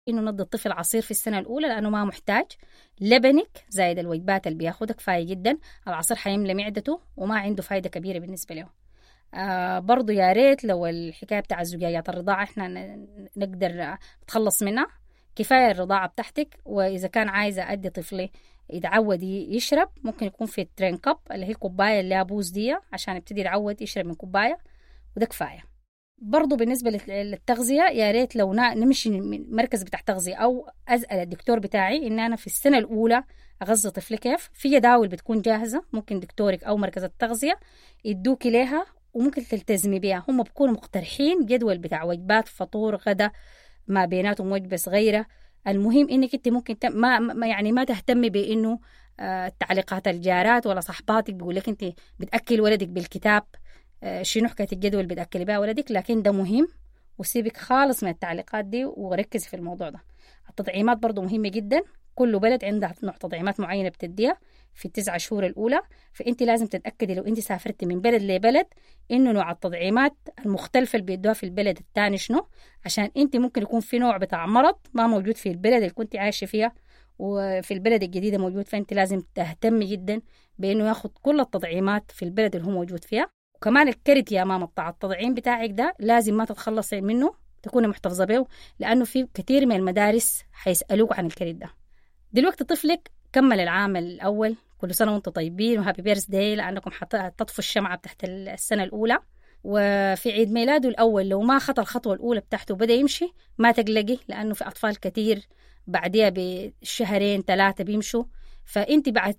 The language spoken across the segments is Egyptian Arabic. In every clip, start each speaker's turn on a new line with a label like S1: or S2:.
S1: انه ندي الطفل عصير في السنه الاولى لانه ما محتاج لبنك زائد الوجبات اللي بياخدها كفايه جدا العصير حيملى معدته وما عنده فايده كبيره بالنسبه له آه برضو يا ريت لو الحكايه بتاع الزجاجات الرضاعه احنا نقدر نتخلص منها كفايه الرضاعه بتاعتك واذا كان عايزه ادي طفلي يتعود يشرب ممكن يكون في الترين كاب اللي هي الكوبايه اللي بوز دي عشان يبتدي يتعود يشرب من كوبايه وده كفايه برضو بالنسبة للتغذية يا ريت لو نمشي من مركز بتاع تغذية أو أسأل الدكتور بتاعي إن أنا في السنة الأولى أغذي طفلي كيف في جداول بتكون جاهزة ممكن دكتورك أو مركز التغذية يدوكي ليها وممكن تلتزمي بيها هم بيكونوا مقترحين جدول بتاع وجبات فطور غدا ما بيناتهم وجبة صغيرة المهم انك انت ممكن تم ما, ما يعني ما تهتمي بانه آه تعليقات الجارات ولا صحباتك بيقول لك انت بتاكل ولدك بالكتاب آه شنو حكايه الجدول بتاكلي بها ولدك لكن ده مهم وسيبك خالص من التعليقات دي وركزي في الموضوع ده التطعيمات برضو مهمه جدا كل بلد عندها نوع تطعيمات معينه بتديها في التسعة شهور الأولى فأنت لازم تتأكدي لو أنت سافرتي من بلد لبلد إنه نوع التطعيمات المختلفة اللي بيدوها في البلد الثاني شنو عشان أنت ممكن يكون في نوع بتاع مرض ما موجود في البلد اللي كنت عايشة فيها وفي البلد الجديدة موجود فأنت لازم تهتمي جدا بإنه ياخد كل التطعيمات في البلد اللي هو موجود فيها وكمان الكرت يا ماما بتاع التطعيم بتاعك ده لازم ما تتخلصي منه تكوني محتفظة به لأنه في كثير من المدارس حيسألوك عن الكرت ده دلوقتي طفلك كمل العام الأول كل سنة وانتم طيبين وهابي بيرث داي لأنكم تطفوا الشمعة تحت السنة الأولى وفي عيد ميلاده الأول لو ما خطى الخطوة الأولى بتاعته وبدأ يمشي ما تقلقي لأنه في أطفال كتير بعديها بشهرين ثلاثة بيمشوا فأنت بعد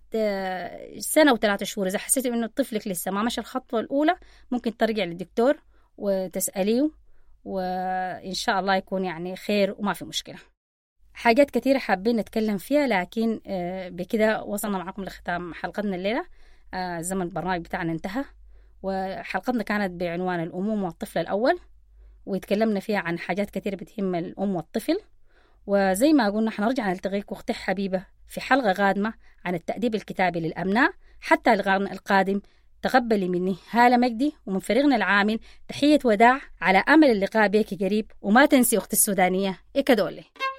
S1: سنة وثلاثة شهور إذا حسيتي إنه طفلك لسه ما مشى الخطوة الأولى ممكن ترجع للدكتور وتسأليه وإن شاء الله يكون يعني خير وما في مشكلة حاجات كثيرة حابين نتكلم فيها لكن بكده وصلنا معكم لختام حلقتنا الليلة زمن البرنامج بتاعنا انتهى وحلقتنا كانت بعنوان الأمومة والطفل الأول وتكلمنا فيها عن حاجات كثيرة بتهم الأم والطفل وزي ما قلنا حنرجع نلتقيكم أختي حبيبة في حلقة قادمة عن التأديب الكتابي للأبناء حتى القادم تقبلي مني هالة مجدي ومن فريقنا العامل تحية وداع على أمل اللقاء بك قريب وما تنسي أخت السودانية إكدولي